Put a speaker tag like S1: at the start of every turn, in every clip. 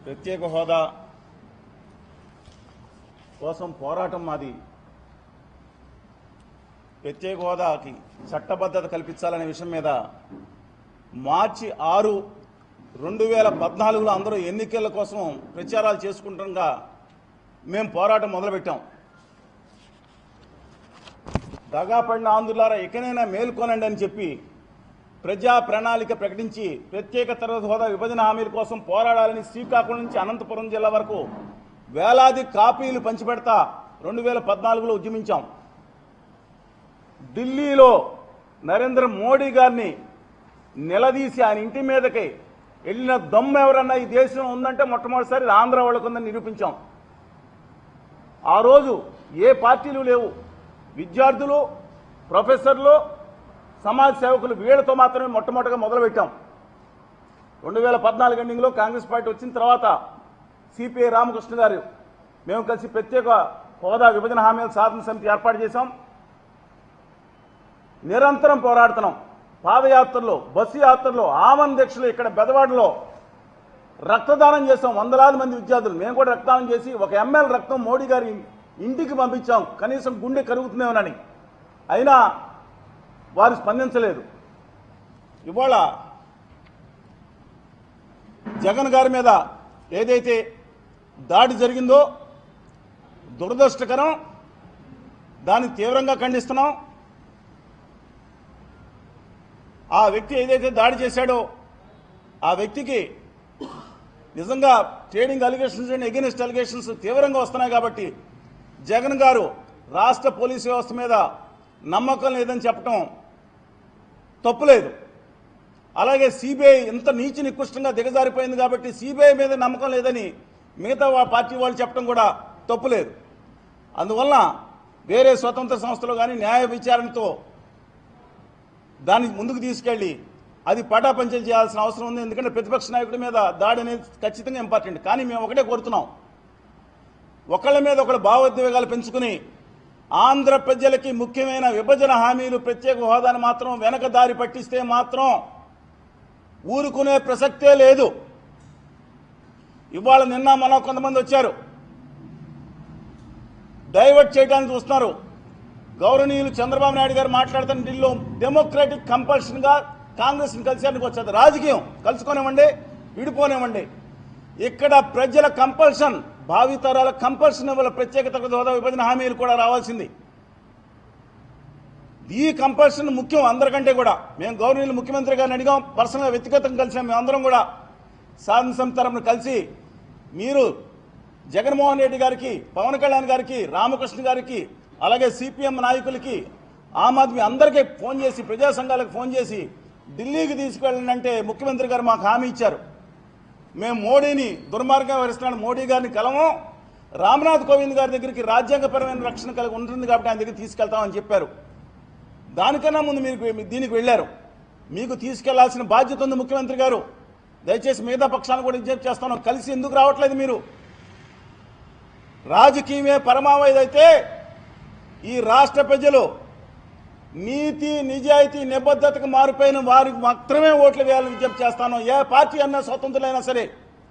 S1: ప్రత్యేక హోదా కోసం పోరాటం మాది ప్రత్యేక హోదాకి చట్టబద్ధత కల్పించాలనే విషయం మీద మార్చి ఆరు రెండు వేల పద్నాలుగులో అందరూ ఎన్నికల కోసం ప్రచారాలు చేసుకుంటుండగా మేము పోరాటం మొదలుపెట్టాం దగాపడిన ఆంధ్రులారా ఇకనైనా మేల్కొనండి అని చెప్పి ప్రజా ప్రణాళిక ప్రకటించి ప్రత్యేక తరగతి హోదా విభజన హామీల కోసం పోరాడాలని శ్రీకాకుళం నుంచి అనంతపురం జిల్లా వరకు వేలాది కాపీలు పంచిపెడతా రెండు వేల పద్నాలుగులో ఉద్యమించాం ఢిల్లీలో నరేంద్ర మోడీ గారిని నిలదీసి ఆయన ఇంటి మీదకి వెళ్ళిన దమ్ము ఎవరన్నా ఈ దేశం ఉందంటే మొట్టమొదటిసారి ఆంధ్ర వాళ్ళకు ఉందని నిరూపించాం ఆ రోజు ఏ పార్టీలు లేవు విద్యార్థులు ప్రొఫెసర్లు సమాజ సేవకులు వీళ్ళతో మాత్రమే మొట్టమొదటిగా మొదలుపెట్టాం రెండు వేల పద్నాలుగు ఎండింగ్లో కాంగ్రెస్ పార్టీ వచ్చిన తర్వాత సిపిఐ రామకృష్ణ గారు మేము కలిసి ప్రత్యేక హోదా విభజన హామీల సాధన సమితి ఏర్పాటు చేశాం నిరంతరం పోరాడుతున్నాం పాదయాత్రలో బస్సు యాత్రలో ఆమన్ దీక్షలు ఇక్కడ బెదవాడలో రక్తదానం చేసాం వందలాది మంది విద్యార్థులు మేము కూడా రక్తదానం చేసి ఒక ఎంఎల్ రక్తం మోడీ గారి ఇంటికి పంపించాం కనీసం గుండె కరుగుతుందేమోనని అయినా వారు స్పందించలేదు ఇవాళ జగన్ గారి మీద ఏదైతే దాడి జరిగిందో దురదృష్టకరం దాన్ని తీవ్రంగా ఖండిస్తున్నాం ఆ వ్యక్తి ఏదైతే దాడి చేశాడో ఆ వ్యక్తికి నిజంగా trading allegations and against allegations తీవ్రంగా వస్తున్నాయి కాబట్టి జగన్ గారు రాష్ట్ర పోలీసు వ్యవస్థ మీద నమ్మకం లేదని చెప్పటం తప్పులేదు అలాగే సిబిఐ ఇంత నీచి నికృష్టంగా దిగజారిపోయింది కాబట్టి సిబిఐ మీద నమ్మకం లేదని మిగతా వా- పార్టీ వాళ్ళు చెప్పడం కూడా తప్పులేదు అందువలన వేరే స్వతంత్ర సంస్థలు కానీ న్యాయ విచారణతో దాన్ని ముందుకు తీసుకెళ్ళి అది పటాపంచలు చేయాల్సిన అవసరం ఉంది ఎందుకంటే ప్రతిపక్ష నాయకుడి మీద దాడి అనేది ఖచ్చితంగా ఇంపార్టెంట్ కానీ మేము ఒకటే కోరుతున్నాం ఒకళ్ళ మీద ఒకళ్ళు భావోద్వేగాలు పెంచుకుని ఆంధ్ర ప్రజలకి ముఖ్యమైన విభజన హామీలు ప్రత్యేక హోదాను మాత్రం వెనక దారి పట్టిస్తే మాత్రం ఊరుకునే ప్రసక్తే లేదు ఇవాళ నిన్న మనం కొంతమంది వచ్చారు డైవర్ట్ చేయడానికి చూస్తున్నారు గౌరవనీయులు చంద్రబాబు నాయుడు గారు మాట్లాడుతున్న ఢిల్లీలో డెమోక్రటిక్ కంపల్షన్ గా కాంగ్రెస్ ని కలిసేందుకు వచ్చేది రాజకీయం కలుసుకోనివ్వండి విడిపోనివ్వండి ఇక్కడ ప్రజల కంపల్షన్ భావితరాల కంపల్షన్ వల్ల ప్రత్యేక తరగతి హోదా విభజన హామీలు కూడా రావాల్సింది ఈ కంపల్షన్ ముఖ్యం అందరికంటే కూడా మేము గౌరవనీయులు ముఖ్యమంత్రి గారిని అడిగాం పర్సనల్గా వ్యక్తిగతంగా కలిసాం మేమందరం కూడా సాధన సమితి తరపున కలిసి మీరు జగన్మోహన్ రెడ్డి గారికి పవన్ కళ్యాణ్ గారికి రామకృష్ణ గారికి అలాగే సిపిఎం నాయకులకి ఆమ్ ఆద్మీ అందరికీ ఫోన్ చేసి ప్రజా సంఘాలకు ఫోన్ చేసి ఢిల్లీకి తీసుకెళ్ళండి అంటే ముఖ్యమంత్రి గారు మాకు హామీ ఇచ్చారు మేము మోడీని దుర్మార్గంగా వహిస్తున్నాడు మోడీ గారిని కలము రామ్నాథ్ కోవింద్ గారి దగ్గరికి రాజ్యాంగపరమైన రక్షణ కలిగి ఉంటుంది కాబట్టి ఆయన దగ్గర తీసుకెళ్తామని చెప్పారు దానికన్నా ముందు మీరు దీనికి వెళ్ళారు మీకు తీసుకెళ్లాల్సిన బాధ్యత ఉంది ముఖ్యమంత్రి గారు దయచేసి మిగతా పక్షాలను కూడా విజ్ఞప్తి చేస్తాను కలిసి ఎందుకు రావట్లేదు మీరు రాజకీయమే పరమావధిదైతే ఈ రాష్ట్ర ప్రజలు నీతి నిజాయితీ నిబద్ధతకు మారిపోయిన వారికి మాత్రమే ఓట్లు వేయాలని విజ్ఞప్తి చేస్తాను ఏ పార్టీ అన్నా స్వతంత్రులైనా సరే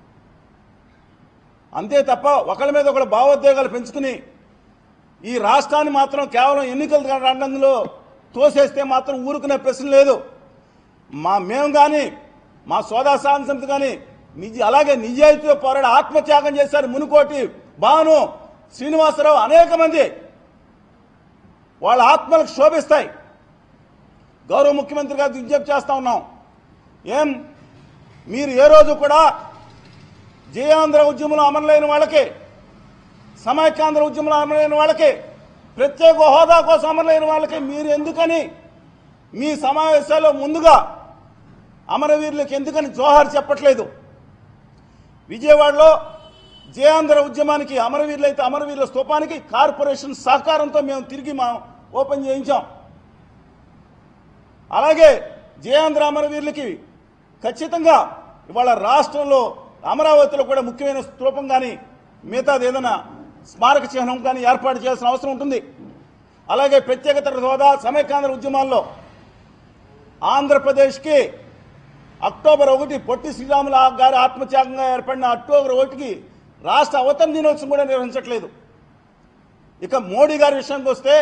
S1: అంతే తప్ప ఒకళ్ళ మీద ఒకళ్ళ భావోద్వేగాలు పెంచుకుని ఈ రాష్ట్రాన్ని మాత్రం కేవలం ఎన్నికల రంగంలో తోసేస్తే మాత్రం ఊరుకునే ప్రశ్న లేదు మా మేము కానీ మా సోదా సాధన సమితి కానీ నిజ అలాగే నిజాయితీతో పోరాడి ఆత్మత్యాగం చేశారు మునుకోటి భాను శ్రీనివాసరావు అనేక మంది వాళ్ళ ఆత్మలకు శోభిస్తాయి గౌరవ ముఖ్యమంత్రి గారికి విజ్ఞప్తి చేస్తా ఉన్నాం ఏం మీరు ఏ రోజు కూడా జయాంధ్ర ఉద్యమంలో అమరులైన వాళ్ళకి సమైక్యాంధ్ర ఉద్యమంలో అమరులైన వాళ్ళకి ప్రత్యేక హోదా కోసం అమరులైన వాళ్ళకి మీరు ఎందుకని మీ సమావేశాల్లో ముందుగా అమరవీరులకు ఎందుకని జోహార్ చెప్పట్లేదు విజయవాడలో జయాంధ్ర ఉద్యమానికి అమరవీరులైతే అమరవీరుల స్తూపానికి కార్పొరేషన్ సహకారంతో మేము తిరిగి మా ఓపెన్ చేయించాం అలాగే జయాంధ్ర అమరవీరులకి ఖచ్చితంగా ఇవాళ రాష్ట్రంలో అమరావతిలో కూడా ముఖ్యమైన స్తూపం కానీ మిగతాది ఏదైనా స్మారక చిహ్నం కానీ ఏర్పాటు చేయాల్సిన అవసరం ఉంటుంది అలాగే ప్రత్యేక తరగతి హోదా సమైక్యాంధ్ర ఉద్యమాల్లో ఆంధ్రప్రదేశ్కి అక్టోబర్ ఒకటి పొట్టి శ్రీరాములు గారి ఆత్మత్యాగంగా ఏర్పడిన అక్టోబర్ ఒకటికి రాష్ట్ర అవతరణ దినోత్సవం కూడా నిర్వహించట్లేదు ఇక మోడీ గారి విషయానికి వస్తే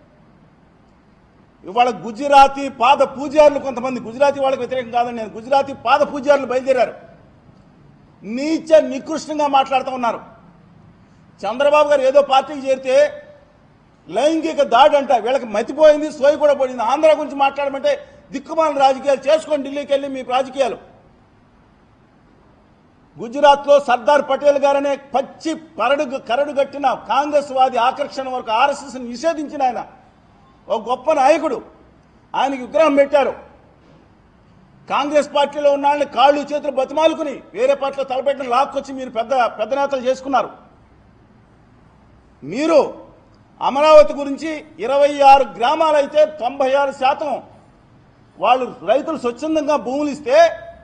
S1: ఇవాళ గుజరాతీ పాద పూజారులు కొంతమంది గుజరాతీ వాళ్ళకి వ్యతిరేకం కాదని నేను గుజరాతీ పాద పూజారులు బయలుదేరారు నీచ నికృష్టంగా మాట్లాడుతూ ఉన్నారు చంద్రబాబు గారు ఏదో పార్టీకి చేరితే లైంగిక దాడి అంట వీళ్ళకి మతిపోయింది సోయి కూడా పడింది ఆంధ్ర గురించి మాట్లాడమంటే దిక్కుమాల రాజకీయాలు చేసుకోండి ఢిల్లీకి వెళ్ళి మీ రాజకీయాలు గుజరాత్లో సర్దార్ పటేల్ గారనే పచ్చి పరడు కరడు గట్టిన కాంగ్రెస్ వాది ఆకర్షణ వరకు ఆర్ఎస్ఎస్ నిషేధించిన ఆయన ఒక గొప్ప నాయకుడు ఆయనకి విగ్రహం పెట్టారు కాంగ్రెస్ పార్టీలో ఉన్న వాళ్ళని కాళ్ళు చేతులు బతిమాలుకుని వేరే పార్టీలో తలపెట్టిన లాక్కొచ్చి మీరు పెద్ద పెద్ద నేతలు చేసుకున్నారు మీరు అమరావతి గురించి ఇరవై ఆరు గ్రామాలైతే తొంభై ఆరు శాతం వాళ్ళు రైతులు స్వచ్ఛందంగా భూములు ఇస్తే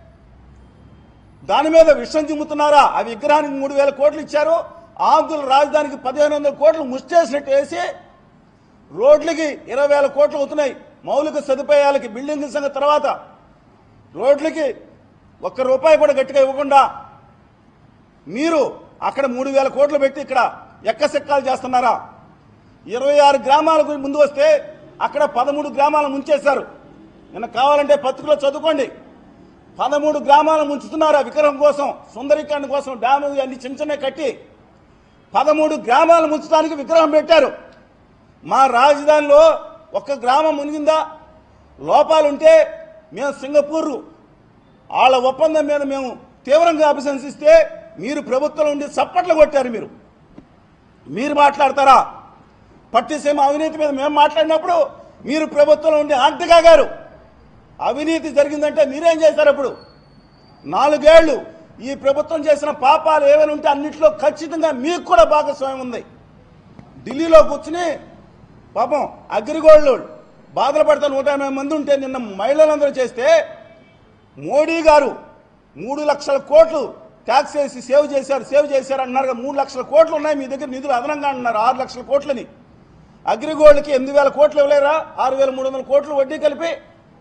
S1: దాని మీద విషం చిమ్ముతున్నారా ఆ విగ్రహానికి మూడు వేల కోట్లు ఇచ్చారు ఆంధ్రుల రాజధానికి పదిహేను వందల కోట్లు ముష్టేసినట్టు వేసి రోడ్లకి ఇరవై వేల కోట్లు అవుతున్నాయి మౌలిక సదుపాయాలకి బిల్డింగ్ సంగతి తర్వాత రోడ్లకి ఒక్క రూపాయి కూడా గట్టిగా ఇవ్వకుండా మీరు అక్కడ మూడు వేల కోట్లు పెట్టి ఇక్కడ ఎక్కసెక్కాలు చేస్తున్నారా ఇరవై ఆరు గ్రామాలకు ముందు వస్తే అక్కడ పదమూడు గ్రామాలు ముంచేశారు నిన్న కావాలంటే పత్రికలో చదువుకోండి పదమూడు గ్రామాలు ముంచుతున్నారు ఆ విగ్రహం కోసం సుందరీకరణ కోసం డ్యాము అన్ని చిన్న చిన్న కట్టి పదమూడు గ్రామాలు ముంచడానికి విగ్రహం పెట్టారు మా రాజధానిలో ఒక్క గ్రామం మునిగిందా లోపాలుంటే మేము సింగపూర్ వాళ్ళ ఒప్పందం మీద మేము తీవ్రంగా అభిశంసిస్తే మీరు ప్రభుత్వంలో ఉండి చప్పట్లు కొట్టారు మీరు మీరు మాట్లాడతారా పట్టిసీమ అవినీతి మీద మేము మాట్లాడినప్పుడు మీరు ప్రభుత్వంలో ఉండి ఆంటిగా గారు అవినీతి జరిగిందంటే మీరేం చేశారు అప్పుడు నాలుగేళ్లు ఈ ప్రభుత్వం చేసిన పాపాలు ఏమైనా ఉంటే అన్నింటిలో ఖచ్చితంగా మీకు కూడా భాగస్వామ్యం ఉంది ఢిల్లీలో కూర్చుని పాపం అగ్రిగోల్డ్ బాధలు పడతా నూట ఎనభై మంది ఉంటే నిన్న మహిళలందరూ చేస్తే మోడీ గారు మూడు లక్షల కోట్లు ట్యాక్స్ వేసి సేవ్ చేశారు సేవ్ చేశారు అన్నారు కదా, మూడు లక్షల కోట్లు ఉన్నాయి మీ దగ్గర నిధులు అదనంగా అన్నారు ఆరు లక్షల కోట్లని అగ్రిగోల్డ్కి ఎనిమిది వేల కోట్లు ఇవ్వలేరా ఆరు వేల మూడు వందల కోట్లు వడ్డీ కలిపి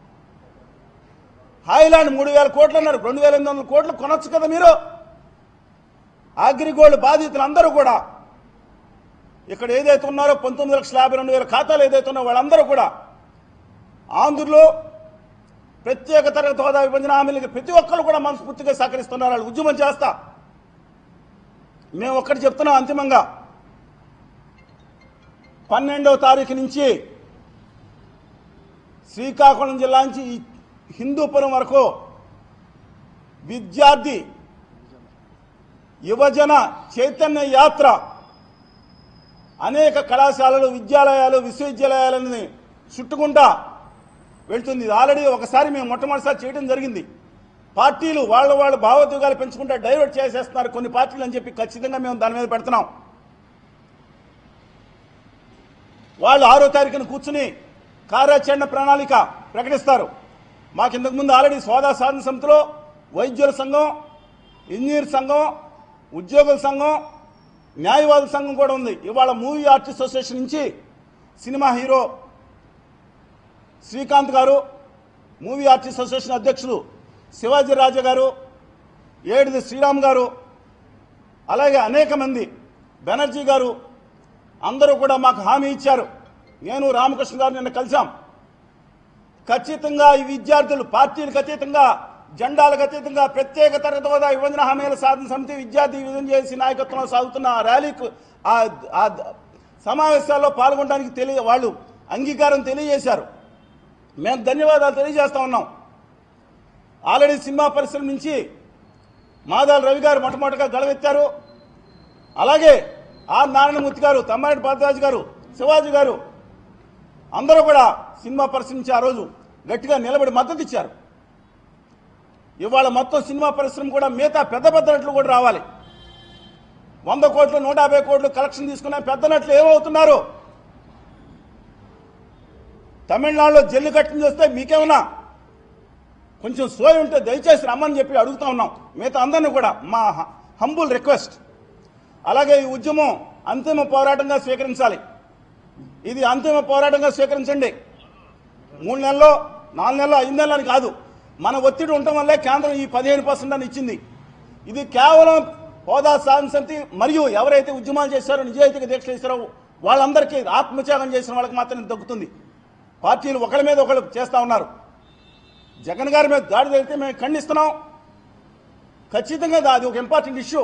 S1: హాయిలాండ్ మూడు వేల కోట్లు అన్నారు రెండు వేల ఎనిమిది వందల కోట్లు కొనొచ్చు కదా మీరు అగ్రిగోల్డ్ బాధితులు అందరూ కూడా ఇక్కడ ఏదైతే ఉన్నారో పంతొమ్మిది లక్షల యాభై రెండు వేల ఖాతాలు ఏదైతే ఉన్నారో వాళ్ళందరూ కూడా ఆంధ్రులో ప్రత్యేక తరగతి హోదా విభజన హామీలకి ప్రతి ఒక్కరు కూడా మనస్ఫూర్తిగా సహకరిస్తున్నారు వాళ్ళు ఉద్యమం చేస్తా మేము ఒక్కటి చెప్తున్నాం అంతిమంగా పన్నెండవ తారీఖు నుంచి శ్రీకాకుళం జిల్లా నుంచి ఈ హిందూపురం వరకు విద్యార్థి యువజన చైతన్య యాత్ర అనేక కళాశాలలు విద్యాలయాలు విశ్వవిద్యాలయాలని చుట్టుకుంటా వెళ్తుంది ఇది ఆల్రెడీ ఒకసారి మేము మొట్టమొదటిసారి చేయడం జరిగింది పార్టీలు వాళ్ళ వాళ్ళ భావోద్వేగాలు పెంచుకుంటా డైవర్ట్ చేసేస్తున్నారు కొన్ని పార్టీలు అని చెప్పి ఖచ్చితంగా మేము దాని మీద పెడుతున్నాం వాళ్ళు ఆరో తారీఖున కూర్చుని కార్యాచరణ ప్రణాళిక ప్రకటిస్తారు మాకు ఇంతకు ముందు ఆల్రెడీ సోదా సాధన సమితిలో వైద్యుల సంఘం ఇంజనీర్ సంఘం ఉద్యోగుల సంఘం న్యాయవాదుల సంఘం కూడా ఉంది ఇవాళ మూవీ ఆర్టిస్ట్ అసోసియేషన్ నుంచి cinema hero Srikanth garu movie artist association అధ్యక్షులు శివాజీ రాజా గారు ఏడిది శ్రీరామ్ గారు అలాగే అనేక మంది బెనర్జీ గారు అందరూ కూడా మాకు హామీ ఇచ్చారు నేను రామకృష్ణ గారు నిన్న కలిశాం ఖచ్చితంగా ఈ విద్యార్థులు పార్టీలకు అతీతంగా జెండాలకు అతీతంగా ప్రత్యేక తరగతి హోదా విభజన హామీల సాధన సమితి విద్యార్థి విభజన చేసి నాయకత్వంలో సాగుతున్న ఆ ర్యాలీకు ఆ- ఆ సమావేశాల్లో పాల్గొనడానికి తెలియ వాళ్ళు అంగీకారం తెలియజేశారు మేము ధన్యవాదాలు తెలియజేస్తా ఉన్నాం ఆల్రెడీ సినిమా పరిశ్రమ నుంచి మాదాల రవి గారు మొట్టమొదటిగా గళవెత్తారు అలాగే ఆర్ నారాయణమూర్తి గారు తమ్మారెడ్డి పాదరాజు గారు శివాజీ గారు అందరూ కూడా సినిమా పరిశ్రమ నుంచి ఆ రోజు గట్టిగా నిలబడి మద్దతు ఇచ్చారు ఇవాళ మొత్తం సినిమా పరిశ్రమ కూడా మిగతా పెద్ద పెద్ద నటులు కూడా రావాలి వంద కోట్లు నూట యాభై కోట్లు కలెక్షన్ తీసుకున్న పెద్ద నటులు ఏమవుతున్నారు తమిళనాడులో జల్లి కట్టిన చేస్తే మీకేమన్నా కొంచెం సోయి ఉంటే దయచేసి రమ్మని చెప్పి అడుగుతా ఉన్నాం మిగతా అందరినీ కూడా మా హంబుల్ రిక్వెస్ట్ అలాగే ఈ ఉద్యమం అంతిమ పోరాటంగా స్వీకరించాలి ఇది అంతిమ పోరాటంగా స్వీకరించండి మూడు నెలల్లో నాలుగు నెలల్లో ఐదు నెలలని కాదు మన ఒత్తిడి ఉండటం వల్లే కేంద్రం ఈ పదిహేను పర్సెంట్ అని ఇచ్చింది ఇది కేవలం హోదా సాధించి మరియు ఎవరైతే ఉద్యమాలు చేశారో నిజాయితీగా దీక్ష చేశారో వాళ్ళందరికీ ఆత్మత్యాగం చేసిన వాళ్ళకి మాత్రం ఇది దక్కుతుంది పార్టీలు ఒకరి మీద ఒకరు చేస్తూ ఉన్నారు జగన్ గారి మీద దాడి జరిగితే మేము ఖండిస్తున్నాం ఖచ్చితంగా అది ఒక ఇంపార్టెంట్ ఇష్యూ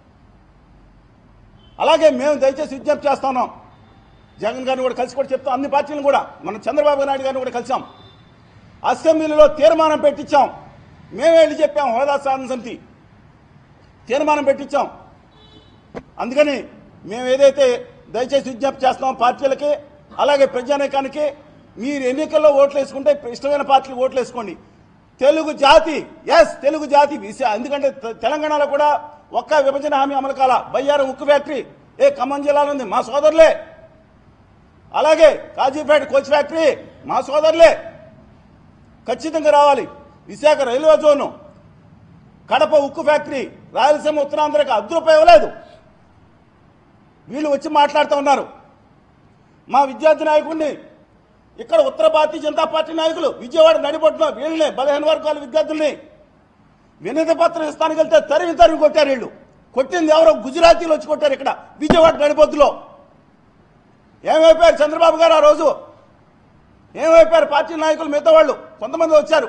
S1: అలాగే మేము దయచేసి విజ్ఞప్తి చేస్తా ఉన్నాం జగన్ గారిని కూడా కలిసి కూడా చెప్తాం అన్ని పార్టీలను కూడా మనం చంద్రబాబు నాయుడు గారిని కూడా కలిసాం అసెంబ్లీలో తీర్మానం పెట్టించాం మేమే వెళ్ళి చెప్పాం హోదా సాధన సమితి తీర్మానం పెట్టించాం అందుకని మేము ఏదైతే దయచేసి విజ్ఞప్తి చేస్తున్నాం పార్టీలకి అలాగే ప్రజానీకానికి మీరు ఎన్నికల్లో ఓట్లు వేసుకుంటే ఇష్టమైన పార్టీలు ఓట్లు వేసుకోండి తెలుగు జాతి ఎస్ తెలుగు జాతి విశ- ఎందుకంటే తె- తెలంగాణలో కూడా ఒక్క విభజన హామీ అమలు కాల బయ్యారం ఉక్కు ఫ్యాక్టరీ ఏ ఖమ్మం జిల్లాలో ఉంది మా సోదరులే అలాగే కాజీపేట కోచ్ ఫ్యాక్టరీ మా సోదరులే ఖచ్చితంగా రావాలి విశాఖ రైల్వే జోను కడప ఉక్కు ఫ్యాక్టరీ రాయలసీమ ఉత్తరాంధ్రకి అర్ధ రూపాయి ఇవ్వలేదు వీళ్ళు వచ్చి మాట్లాడుతూ ఉన్నారు మా విద్యార్థి నాయకుడిని ఇక్కడ ఉత్తర భారతీయ జనతా పార్టీ నాయకులు విజయవాడ నడిబొట్టులో వీళ్ళని బలహీన వర్గాల విద్యార్థుల్ని వినతి పత్రం ఇస్తానికి వెళ్తే తరిమి తరిమి కొట్టారు వీళ్ళు కొట్టింది ఎవరో గుజరాతీలు వచ్చి కొట్టారు ఇక్కడ విజయవాడ నడిబొద్దులో ఏమైపోయారు చంద్రబాబు గారు ఆ రోజు ఏమైపోయారు పార్టీ నాయకులు మిగతా వాళ్ళు కొంతమంది వచ్చారు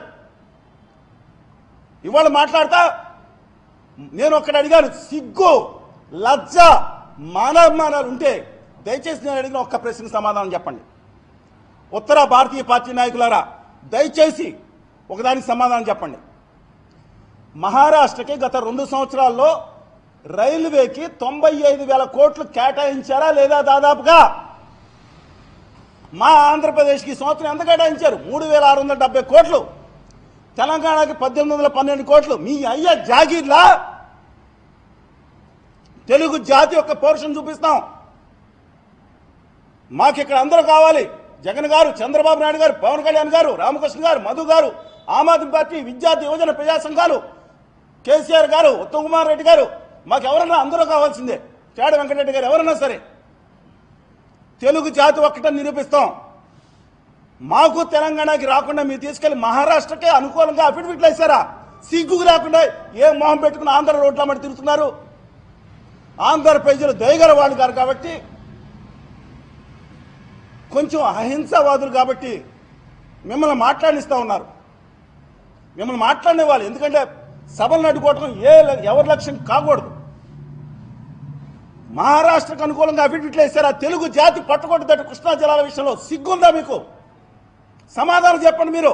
S1: ఇవాళ మాట్లాడతా నేను ఒక్కడ అడిగాను సిగ్గు లజ్జ మానవమానాలు ఉంటే దయచేసి నేను అడిగిన ఒక్క ప్రశ్నకు సమాధానం చెప్పండి ఉత్తర భారతీయ పార్టీ నాయకులారా దయచేసి ఒకదానికి సమాధానం చెప్పండి మహారాష్ట్రకి గత రెండు సంవత్సరాల్లో రైల్వేకి తొంభై ఐదు వేల కోట్లు కేటాయించారా లేదా దాదాపుగా మా ఆంధ్రప్రదేశ్కి ఈ సంవత్సరం ఎంత కేటాయించారు మూడు వేల ఆరు వందల డెబ్బై కోట్లు తెలంగాణకి పద్దెనిమిది వందల పన్నెండు కోట్లు మీ అయ్య జాగీర్లా తెలుగు జాతి యొక్క పౌరుషం చూపిస్తాం మాకు ఇక్కడ అందరూ కావాలి జగన్ గారు చంద్రబాబు నాయుడు గారు పవన్ కళ్యాణ్ గారు రామకృష్ణ గారు మధు గారు ఆమ్ ఆద్మీ పార్టీ విద్యార్థి యువజన ప్రజా సంఘాలు కేసీఆర్ గారు ఉత్తమ్ కుమార్ రెడ్డి గారు మాకు ఎవరన్నా అందరూ కావాల్సిందే చాడ వెంకటరెడ్డి గారు ఎవరన్నా సరే తెలుగు జాతి ఒక్కటని నిరూపిస్తాం మాకు తెలంగాణకి రాకుండా మీరు తీసుకెళ్లి మహారాష్ట్రకే అనుకూలంగా అఫిడవిట్లు వేశారా సిగ్గుకు రాకుండా ఏ మొహం పెట్టుకుని ఆంధ్ర రోడ్ల మట్టి తిరుగుతున్నారు ఆంధ్ర ప్రజలు దయగల వాళ్ళు గారు కాబట్టి కొంచెం అహింసావాదులు కాబట్టి మిమ్మల్ని మాట్లాడిస్తూ ఉన్నారు మిమ్మల్ని మాట్లాడిన వాళ్ళు ఎందుకంటే సభలు నడుకోవటం ఏ ఎవరి లక్ష్యం కాకూడదు మహారాష్ట్రకు అనుకూలంగా అఫిడవిట్లు వేశారా తెలుగు జాతి పట్టుకొట్టుదట కృష్ణా జలాల విషయంలో సిగ్గుందా మీకు సమాధానం చెప్పండి మీరు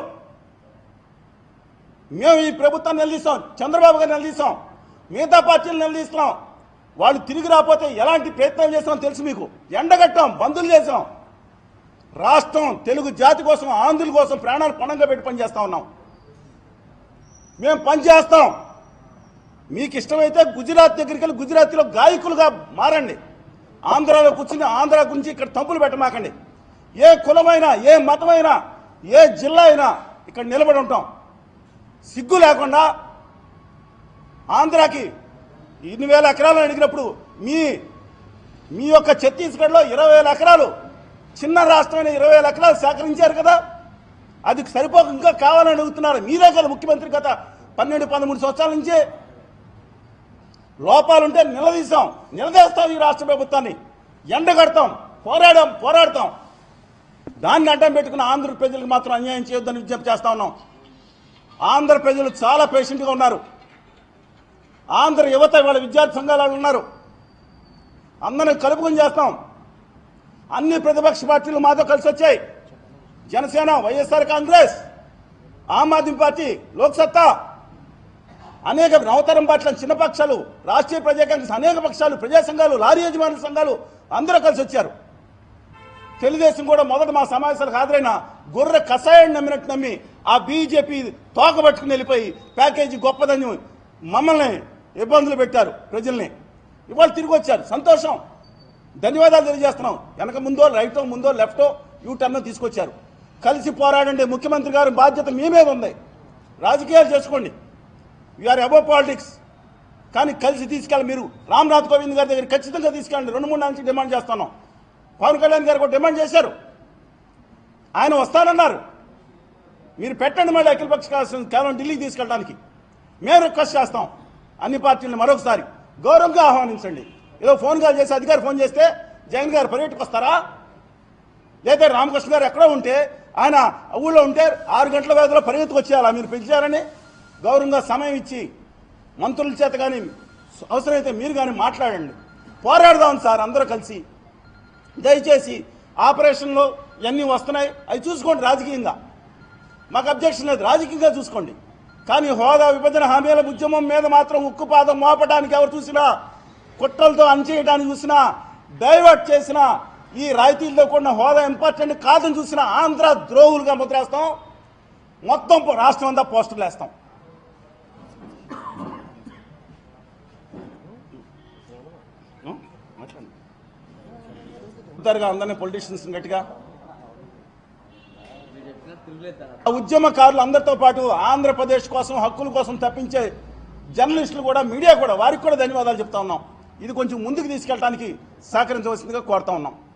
S1: మేము ఈ ప్రభుత్వాన్ని నిలదీస్తాం చంద్రబాబు గారిని నిలదీస్తాం మిగతా పార్టీలు నిలదీస్తున్నాం వాళ్ళు తిరిగి రాకపోతే ఎలాంటి ప్రయత్నం చేస్తామో తెలుసు మీకు ఎండగట్టాం బంధులు చేసాం రాష్ట్రం తెలుగు జాతి కోసం ఆంధ్రుల కోసం ప్రాణాలు పణంగా పెట్టి పనిచేస్తా ఉన్నాం మేము పనిచేస్తాం మీకు ఇష్టమైతే గుజరాత్ దగ్గరికి వెళ్ళి గుజరాతీలో గాయకులుగా మారండి ఆంధ్రాలో కూర్చుని ఆంధ్ర గురించి ఇక్కడ తంపులు పెట్టమాకండి ఏ కులమైనా ఏ మతమైనా ఏ జిల్లా అయినా ఇక్కడ నిలబడి ఉంటాం సిగ్గు లేకుండా ఆంధ్రాకి ఇన్ని వేల ఎకరాలు అడిగినప్పుడు మీ మీ యొక్క ఛత్తీస్గఢ్లో ఇరవై వేల ఎకరాలు చిన్న రాష్ట్రమైన ఇరవై వేల ఎకరాలు సేకరించారు కదా అది సరిపోక ఇంకా కావాలని అడుగుతున్నారు మీరే కదా ముఖ్యమంత్రి గత పన్నెండు పదమూడు సంవత్సరాల నుంచి లోపాలుంటే నిలదీసాం నిలదీస్తాం ఈ రాష్ట్ర ప్రభుత్వాన్ని ఎండగడతాం పోరాడాం పోరాడతాం దాన్ని అడ్డం పెట్టుకున్న ఆంధ్ర ప్రజలకు మాత్రం అన్యాయం చేయొద్దని విజ్ఞప్తి చేస్తా ఉన్నాం ఆంధ్ర ప్రజలు చాలా పేషెంట్గా ఉన్నారు ఆంధ్ర యువత వాళ్ళ విద్యార్థి సంఘాల వాళ్ళు ఉన్నారు అందరిని కలుపుకొని చేస్తాం అన్ని ప్రతిపక్ష పార్టీలు మాతో కలిసి వచ్చాయి Janasena YSR Congress Aam Aadmi party Lok Satta అనేక నవతరం పట్ల చిన్న పక్షాలు రాష్ట్రీయ ప్రజా కాంగ్రెస్ అనేక పక్షాలు ప్రజా సంఘాలు లారీ యజమానుల సంఘాలు అందరూ కలిసి వచ్చారు తెలుగుదేశం కూడా మొదట మా సమావేశాలకు హాజరైన గొర్రె కషాయాన్ని నమ్మినట్టు నమ్మి ఆ బీజేపీ తోక పట్టుకుని వెళ్ళిపోయి ప్యాకేజీ గొప్పదని మమ్మల్ని ఇబ్బందులు పెట్టారు ప్రజల్ని ఇవాళ తిరిగి వచ్చారు సంతోషం ధన్యవాదాలు తెలియజేస్తున్నాం వెనక ముందో రైటో ముందో లెఫ్టో యూ టర్న్ తీసుకొచ్చారు కలిసి పోరాడండి ముఖ్యమంత్రి గారి బాధ్యత మీ మీద ఉంది రాజకీయాలు చేసుకోండి వీఆర్ అబౌవ్ పాలిటిక్స్ కానీ కలిసి తీసుకెళ్ళి మీరు రామ్నాథ్ కోవింద్ గారి దగ్గర ఖచ్చితంగా తీసుకెళ్ళండి రెండు మూడు నుంచి డిమాండ్ చేస్తున్నాం పవన్ కళ్యాణ్ గారు కూడా డిమాండ్ చేశారు ఆయన వస్తానన్నారు మీరు పెట్టండి మళ్ళీ అఖిలపక్ష కాన్ఫరెన్స్ కేవలం ఢిల్లీకి తీసుకెళ్ళడానికి మేము రిక్వెస్ట్ చేస్తాం అన్ని పార్టీలను మరొకసారి గౌరవంగా ఆహ్వానించండి ఏదో ఫోన్ కాల్ చేసి అధికారి ఫోన్ చేస్తే జగన్ గారు పర్యటనకు వస్తారా లేదా రామకృష్ణ గారు ఎక్కడో ఉంటే ఆయన ఊళ్ళో ఉంటే ఆరు గంటల వ్యవధిలో పరిగెత్తుకు వచ్చేయాలా మీరు పిలిచారని గౌరవంగా సమయం ఇచ్చి మంత్రుల చేత కానీ అవసరమైతే మీరు కానీ మాట్లాడండి పోరాడదాం సార్ అందరూ కలిసి దయచేసి ఆపరేషన్లో ఇవన్నీ వస్తున్నాయి అవి చూసుకోండి రాజకీయంగా మాకు అబ్జెక్షన్ లేదు రాజకీయంగా చూసుకోండి కానీ హోదా విభజన హామీల ఉద్యమం మీద మాత్రం ఉక్కుపాదం మోపడానికి ఎవరు చూసినా కుట్రలతో అణచేయడానికి చూసినా డైవర్ట్ చేసిన ఈ రాయితీలతో కూడిన హోదా ఇంపార్టెంట్ కాదని చూసిన ఆంధ్ర ద్రోహులుగా ముద్రేస్తాం మొత్తం పో- రాష్ట్రం అంతా పోస్టర్లు వేస్తాం మాట్లాడండి అందరినీ పొలిటీషియన్స్ గట్టిగా ఆ ఉద్యమకారులు అందరితో పాటు ఆంధ్రప్రదేశ్ కోసం హక్కుల కోసం తప్పించే జర్నలిస్టులు కూడా మీడియా కూడా వారికి కూడా ధన్యవాదాలు చెప్తా ఉన్నాం ఇది కొంచెం ముందుకు తీసుకెళ్ళడానికి సహకరించవలసిందిగా కోరుతా ఉన్నాం